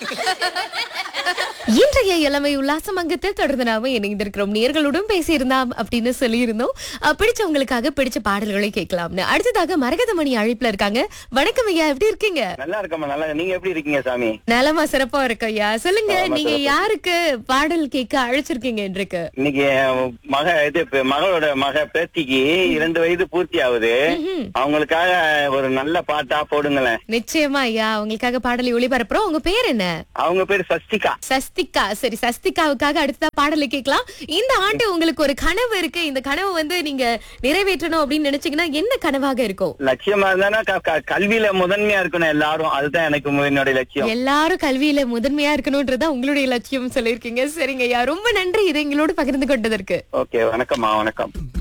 இன்றைய இளமை உல்லாசம் அங்கத்தில் தொடர்ந்து நாம இணைந்திருக்கிறோம் நேர்களுடன் பேசியிருந்தாம் அப்படின்னு சொல்லியிருந்தோம் அஹ், பிடிச்சவங்களுக்காக பிடிச்ச பாடல்களை கேட்கலாம்னு அடுத்ததாக மரகதமணி அழைப்புல இருக்காங்க வணக்கம் ஐயா எப்படி இருக்கீங்க நல்லா இருக்கம்மா நல்லா நீங்க எப்படி இருக்கீங்க சாமி நலமா சிறப்பா இருக்கு ஐயா சொல்லுங்க நலமா நீங்க சிறப்பா. யாருக்கு பாடல் கேட்க அழைச்சிருக்கீங்க இன்றைக்கு இன்னைக்கு என் மக இது இப்ப மகளோட மக பேத்திக்கு இரண்டு வயது பூர்த்தி ஆகுது ம்ஹும். அவங்களுக்காக ஒரு நல்ல பாட்டா போடுங்களேன் நிச்சயமா ஐயா உங்களுக்காக பாடலை ஒளிபரப்புறோம் உங்க பேர் என்ன அவங்க பேரு சஸ்திகா சஸ்திகா சரி சஸ்திகாவுக்காக அடுத்ததா பாடலை கேட்கலாம் இந்த ஆண்டு உங்களுக்கு ஒரு கனவு இருக்கு இந்த கனவு வந்து நீங்க நிறைவேற்றணும் அப்படின்னு நினைச்சீங்கன்னா என்ன கனவாக இருக்கும் லட்சியமா இருந்தானா க- க- கல்வியில முதன்மையா இருக்கணும் எல்லாரும் அதுதான் எனக்கு மு- என்னுடைய லட்சியம் எல்லாரும் கல்வியில முதன்மையா இருக்கணும்ன்றதா உங்களுடைய லட்சியம் சொல்லியிருக்கீங்க சரிங்க ஐயா ரொம்ப நன்றி இதை எங்களோடு பகிர்ந்து கொண்டதற்கு ஓகே வணக்கம்மா வணக்கம்